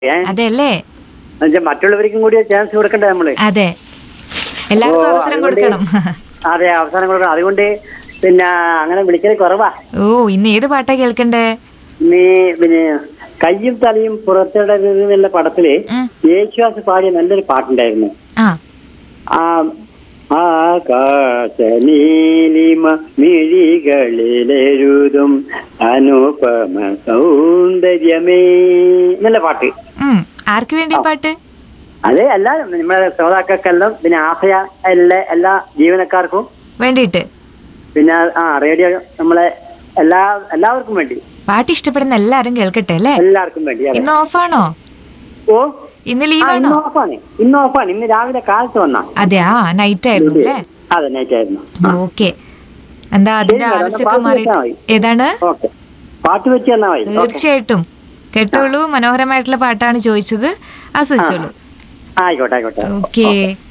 ഏ അതെ അല്ലേ എന്നുവെച്ചാ മറ്റുള്ളവർക്കും കൂടി ചാൻസ് കൊടുക്കണ്ടേ നമ്മള് അതെ എല്ലാവർക്കും ഓ, അവസരം അതുകൊണ്ട് കൊടുക്കണം അതെ അവസരം കൊടുക്കണം അതുകൊണ്ട് പിന്നെ അങ്ങനെ വിളിക്കൽ കുറവാ ഓ ഇന്ന് ഏത് പാട്ടാ കേൾക്കണ്ടേ നീ പിന്നെ കയ്യും തലയും പുറത്തിടരുത് എന്നുള്ള പടത്തില് ഉം. യേശുദാസ് പാടിയ നല്ലൊരു പാട്ടുണ്ടായിരുന്നു ആ ആ ആകാശ നീലിമ മിഴികളിലെഴുതും അനുപമ സൗന്ദര്യമേ നല്ല പാട്ട് ഉം ആർക്ക് വേണ്ടി ഈ പാട്ട് അതെ എല്ലാ നമ്മളെ ശ്രോതാക്കൾക്കെല്ലാം പിന്നെ ആശയ എല്ലാ എല്ലാ ജീവനക്കാർക്കും വേണ്ടിയിട്ട് പിന്നെ ആ റേഡിയോ നമ്മളെ എല്ലാ എല്ലാവർക്കും വേണ്ടി പാട്ട് ഇഷ്ടപ്പെടുന്ന എല്ലാരും കേൾക്കട്ടെ അല്ലേ എല്ലാവർക്കും വേണ്ടി അതെ. ഇന്ന് ഓഫാണോ ഓ ഇന്ന് ആ, ലീവാണോ ഇന്ന് ഓഫാണ് ഇന്ന് ഓഫാണ് ഇന്ന് രാവിലെ കാലത്ത് വന്നാ അതെ ആ നൈറ്റ് ആയിരുന്നു അല്ലേ അതെ നൈറ്റ് ആയിരുന്നു ഓക്കെ എന്താ അതിന്റെ ശരി, madam. ആലസ്യമൊക്കെ പാട്ട് മാറി വെച്ചാ മതി. ഏതാണ് ഓക്കെ പാട്ട് വെച്ച് തന്നാ മതി ഓക്കെ തീർച്ചയായിട്ടും കേട്ടോളൂ മനോഹരമായിട്ടുള്ള പാട്ടാണ് ചോദിച്ചത് ആസ്വദിച്ചോളൂ ആയിക്കോട്ടെ ആയിക്കോട്ടെ ഓക്കെ